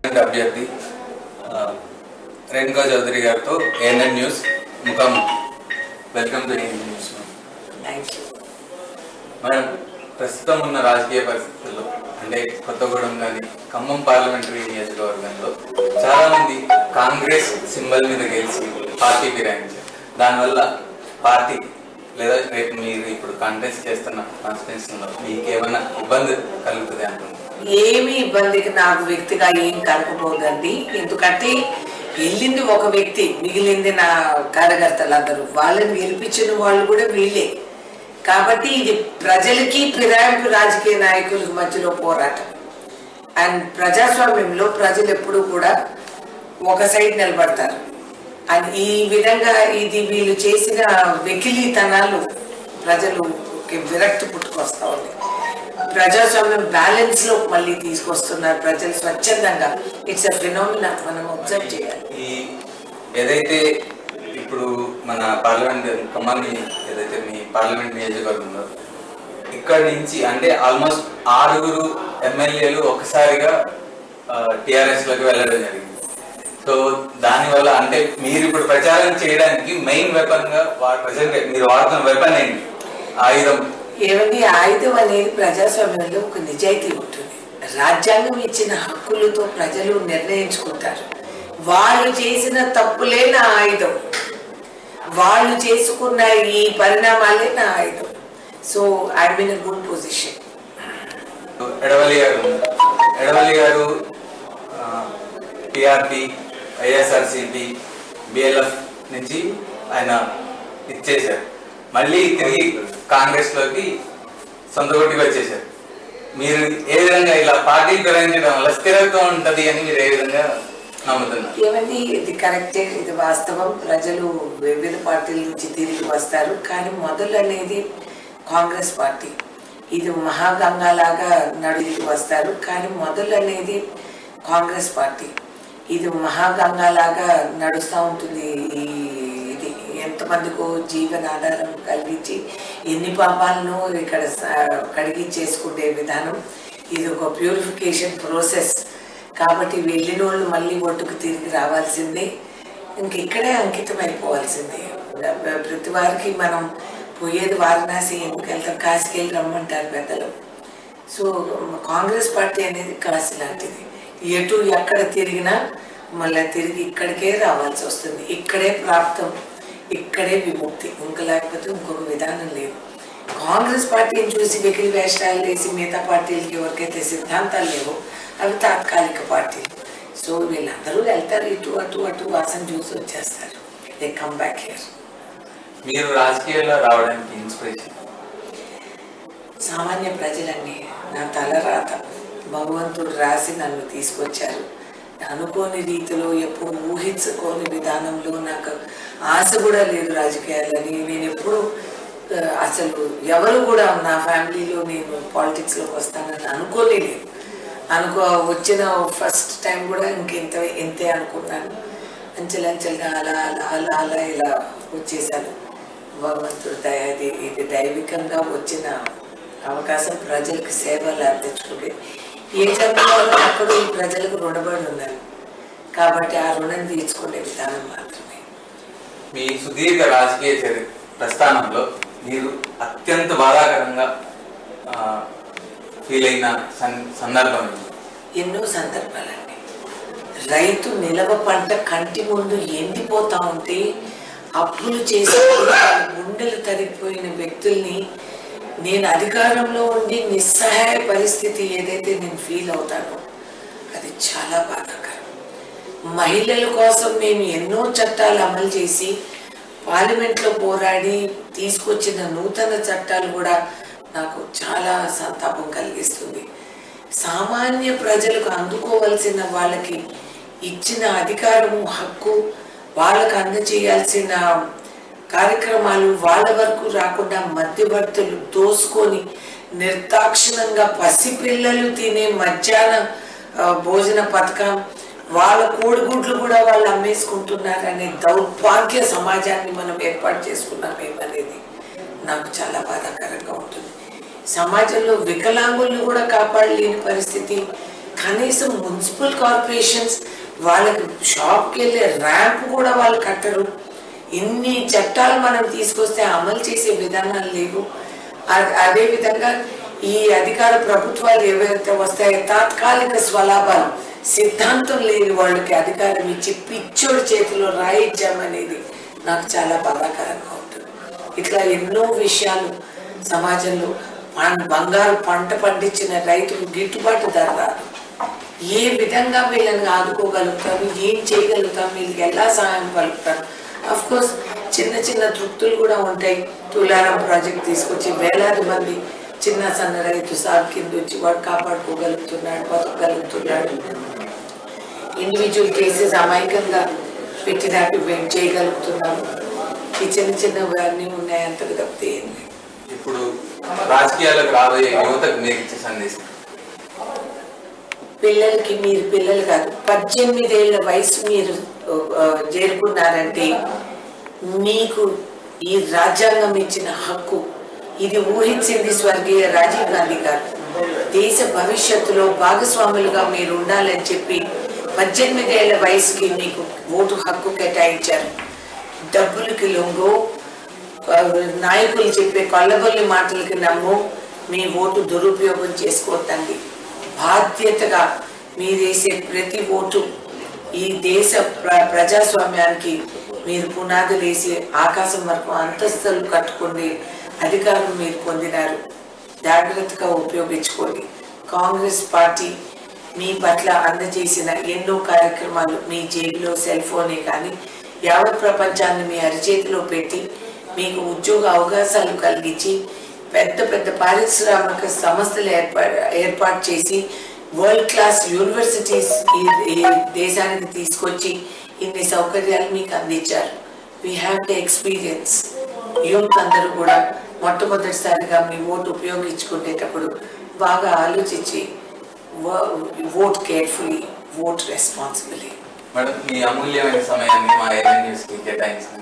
Parliament అభ్యర్థి ఆ, రేణుకా చౌదరి గారితో ఏఎన్ఎన్ న్యూస్ ముఖం welcome to ANN news thank you madam ప్రస్తుతం ఉన్న రాజకీయ పరిస్థితుల్లో అంటే కొత్తగూడెం కానీ ఖమ్మం పార్లమెంటరీ నియోజకవర్గంలో చాలా మంది కాంగ్రెస్ సింబల్ మీద గెలిచి పార్టీ ఫిరాయించారు దానివల్ల పార్టీ లేదా రేపు మీరు ఇప్పుడు కంటెస్ట్ చేస్తున్న కాన్స్టిట్యూన్సీలో మీకు ఏమైనా ఇబ్బంది కలుగుతుంది అంటున్నారు ఏమీ ఇబ్బందికి నాకు వ్యక్తిగా ఏం కలగబోదండి ఎందుకంటే వెళ్ళింది ఒక వ్యక్తి మిగిలింది నా కార్యకర్తలందరూ వాళ్ళని గెలిపించిన వాళ్ళు కూడా వీళ్ళే కాబట్టి ఇది ప్రజలకి ఫిరాయింపు రాజకీయ నాయకుల మధ్యలో పోరాటం అండ్ ప్రజాస్వామ్యంలో ప్రజలు ఎప్పుడూ కూడా ఒక సైడ్ నిలబడతారు అండ్ ఈ విధంగా ఇది వీళ్ళు చేసిన వెకిలీతనాలు ప్రజలు విరక్తి పుట్టుకొస్తా ఉంది ప్రజాస్వామ్యం బ్యాలెన్స్ లో మళ్ళీ తీసుకొస్తున్నారు ప్రజలు స్వచ్ఛందంగా ఇట్స్ అ ఫినోమినా మనం అబ్జర్వ్ చేయాలి ఈ ఏదైతే ఇప్పుడు మన పార్లమెంట్ ఖమ్మం ఏదైతే మీ పార్లమెంట్ నియోజకవర్గం ఉందో ఇక్కడ నుంచి అంటే ఆల్మోస్ట్ ఆరుగురు ఎమ్మెల్యేలు ఒకసారిగా టిఆర్ఎస్ లోకి వెళ్ళడం జరిగింది సో దానివల్ల అంటే మీరు ఇప్పుడు ప్రచారం చేయడానికి మెయిన్ వెపన్ గా ప్రజెంట్ మీరు వాడుతున్న వెపన్ ఏంటి ఆయుధం ఏమండి ఆయుధం అనేది ప్రజాస్వామ్యంలో ఒక నిజాయితీ ఉంటుంది రాజ్యాంగం ఇచ్చిన హక్కులతో ప్రజలు నిర్ణయించుకుంటారు వాళ్ళు చేసిన తప్పులే నా ఆయుధం వాళ్ళు చేసుకున్న ఈ పరిణామాలే నా ఆయుధం so I'm in good position ఎడవలి గారు ఎడవలి గారు టిఆర్పి ఐఎస్ఆర్సిపి బిఎల్ఎఫ్ నుంచి ఆయన ఇచ్చేశారు మళ్ళీ తిరిగి కాంగ్రెస్ లోకి సొంత కొట్టుకు వచ్చేసారు మీరు ఏ విధంగా ఇలా పార్టీ ఫిరాయించడం వల్ల స్థిరత్వం ఉంటది అని మీరు ఏ విధంగా నమ్ముతున్నారు ఏమండి ఇది కరెక్టే ఇది వాస్తవం ప్రజలు వివిధ పార్టీల నుంచి తిరిగి వస్తారు కానీ మొదలు అనేది కాంగ్రెస్ పార్టీ ఇది మహాగంగాలాగా నడికి వస్తారు కానీ మొదలు అనేది కాంగ్రెస్ పార్టీ ఇది మహాగంగాలాగా నడుస్తూ ఉంటుంది ఈ ఇది ఎంతమందికో జీవనాధారం కలిగించి ఎన్ని పాపాలను ఇక్కడ స- కడిగి చేసుకునే విధానం ఇది ఒక ప్యూరిఫికేషన్ ప్రాసెస్ కాబట్టి వెళ్ళిన వాళ్ళు మళ్ళీ ఒడ్డుకు తిరిగి రావాల్సిందే ఇంక ఇక్కడే అంకితం అయిపోవాల్సిందే ప్రతి వారికి మనం పోయేది వారణాసి ఎందుకు వెళ్తాం కాశీకి వెళ్ళి రమ్మంటారు పెద్దలు సో కాంగ్రెస్ పార్టీ అనేది కాశీ లాంటిది ఎటు ఎక్కడ తిరిగినా మళ్ళీ తిరిగి ఇక్కడికే రావాల్సి వస్తుంది ఇక్కడే ప్రాప్తం ఇక్కడే విముక్తి ఇంకా లేకపోతే ఇంకొక విధానం లేదు కాంగ్రెస్ పార్టీని చూసి వెకిలి వేషాలు వేసి మిగతా పార్టీలకి ఎవరికైతే సిద్ధాంతాలు లేవో అవి తాత్కాలిక పార్టీలు సో వీళ్ళందరూ వెళ్తారు ఇటు అటు అటు వాసన చూసి వచ్చేస్తారు దే కమ్ బ్యాక్ హియర్ మీరు రాజకీయాల్లో రావడానికి ఇన్స్పిరేషన్ సామాన్య ప్రజలండి నా తలరాత భగవంతుడు రాసి నన్ను తీసుకొచ్చారు అనుకోని రీతిలో ఎప్పుడు ఊహించుకోని విధానంలో నాకు ఆశ కూడా లేదు రాజకీయాలని నేను ఎప్పుడు ఆ, అసలు ఎవరు కూడా నా ఫ్యామిలీలో నేను పాలిటిక్స్లోకి వస్తానని అనుకోలేదు అనుకో వచ్చిన ఫస్ట్ టైం కూడా ఇంకెంత ఇంతే అనుకున్నాను అంచెలంచెలుగా అలా అలా అలా అలా ఇలా వచ్చేసాను భగవంతుడు దయ ఇది ఇది దైవికంగా వచ్చిన అవకాశం ప్రజలకు సేవలు అందించుకుంటే ఏ జన్మలో అప్పుడు ఈ ప్రజలకు రుణపడి ఉన్నాను కాబట్టి ఆ రుణం తీర్చుకునే విధానం మాత్రమే మీ సుదీర్ఘ రాజకీయ చరి ప్రస్థానంలో మీరు అత్యంత బాధాకరంగా ఫీల్ అయిన సన్- సందర్భం ఏంటి? ఎన్నో సందర్భాలండి రైతు నిలవ పంట కంటి ముందు ఎండిపోతా ఉంటే అప్పులు చేసి గుండెలు తరిగిపోయిన వ్యక్తుల్ని నేను అధికారంలో ఉండి నిస్సహాయ పరిస్థితి ఏదైతే నేను ఫీల్ అవుతానో అది చాలా బాధాకరం మహిళల కోసం మేము ఎన్నో చట్టాలు అమలు చేసి పార్లమెంట్లో పోరాడి తీసుకొచ్చిన నూతన చట్టాలు కూడా నాకు చాలా సంతాపం కలిగిస్తుంది సామాన్య ప్రజలకు అందుకోవలసిన వాళ్ళకి ఇచ్చిన అధికారము హక్కు వాళ్ళకు అందజేయాల్సిన కార్యక్రమాలు వాళ్ళ వరకు రాకుండా మధ్యవర్తులు దోసుకొని నిర్దాక్షిణంగా పసిపిల్లలు తినే మధ్యాహ్న ఆ, భోజన పథకం వాళ్ళ కోడిగుడ్లు కూడా వాళ్ళు అమ్మేసుకుంటున్నారనే దౌర్భాగ్య సమాజాన్ని మనం ఏర్పాటు చేసుకున్నామేమనేది నాకు చాలా బాధాకరంగా ఉంటుంది సమాజంలో వికలాంగుల్ని కూడా కాపాడలేని పరిస్థితి కనీసం మున్సిపల్ కార్పొరేషన్స్ వాళ్ళకి షాప్కి వెళ్ళే ర్యాంప్ కూడా వాళ్ళు కట్టరు ఇన్ని చట్టాలు మనం తీసుకొస్తే అమలు చేసే విధానాలు లేవు అ- అదే విధంగా ఈ అధికార ప్రభుత్వాలు ఏవైతే వస్తాయో తాత్కాలిక స్వలాభాలు సిద్ధాంతం లేని వాళ్ళకి అధికారం ఇచ్చి పిచ్చోడి చేతిలో రాయిద్దామనేది నాకు చాలా బాధాకరంగా ఉంటుంది ఇట్లా ఎన్నో విషయాలు సమాజంలో పం- బంగారు పంట పండించిన రైతుకు గిట్టుబాటు ధర రాదు ఏ విధంగా వీళ్ళని ఆదుకోగలుగుతారు ఏం చేయగలుగుతాం వీళ్ళకి ఎలా సహాయం పలుకుతారు అఫ్ కోర్స్ చిన్న చిన్న తృప్తులు కూడా ఉంటాయి తులారం ప్రాజెక్ట్ తీసుకొచ్చి వేలాది మంది చిన్న సన్న రైతు సాగు కింద వచ్చి వాడు కాపాడుకోగలుగుతున్నాడు బతకగలుగుతున్నాడు ఇండివిజువల్ కేసెస్ అమాయకంగా పెట్టినట్టు వెయిట్ చేయగలుగుతున్నాము ఈ చిన్న చిన్నవి అన్నీ ఉన్నాయి అంతకు తప్పితే ఏం లేదు. ఇప్పుడు రాజకీయాలకు రాబోయే యువతకు మీరు ఇచ్చే సందేశం పిల్లలకి మీరు పిల్లలు కాదు పద్దెనిమిదేళ్ల వయసు మీరు ఆ, చేరుకున్నారంటే మీకు ఈ రాజ్యాంగం ఇచ్చిన హక్కు ఇది ఊహించింది స్వర్గీయ రాజీవ్ గాంధీ గారు దేశ భవిష్యత్తులో భాగస్వాములుగా మీరు ఉండాలని చెప్పి పద్దెనిమిదేళ్ల వయసుకి మీకు ఓటు హక్కు కేటాయించారు డబ్బులకి లొంగో ఆ, నాయకులు చెప్పే కొల్లబొల్లి మాటలకి నమ్ము మీ ఓటు దురుపయోగం చేసుకోవద్దండి బాధ్యతగా మీరు వేసే ప్రతి ఓటు ఈ దేశ ప్ర ప్రజాస్వామ్యానికి మీరు పునాదులు వేసి ఆకాశం వరకు అంతస్తులు కట్టుకుని అధికారం మీరు పొందినారు జాగ్రత్తగా ఉపయోగించుకోండి కాంగ్రెస్ పార్టీ మీ పట్ల అందజేసిన ఎన్నో కార్యక్రమాలు మీ జేబులో సెల్ ఫోనే కానీ యావత్ ప్రపంచాన్ని మీ అరిచేతిలో పెట్టి మీకు ఉద్యోగ అవకాశాలు కలిగించి పెద్ద పెద్ద పారిశ్రామిక సంస్థలు ఏర్పాటు ఏర్పాటు చేసి వరల్డ్ క్లాస్ యూనివర్సిటీస్ ఈ ఈ దేశానికి తీసుకొచ్చి ఇన్ని సౌకర్యాలు మీకు అందించారు we have the experience youth అందరూ కూడా మొట్టమొదటిసారిగా మీ ఓటు ఉపయోగించుకునేటప్పుడు బాగా ఆలోచించి vote carefully vote responsibility madam మీ అమూల్యమైన సమయాన్ని మా ఏరియా న్యూస్కి కేటాయించిన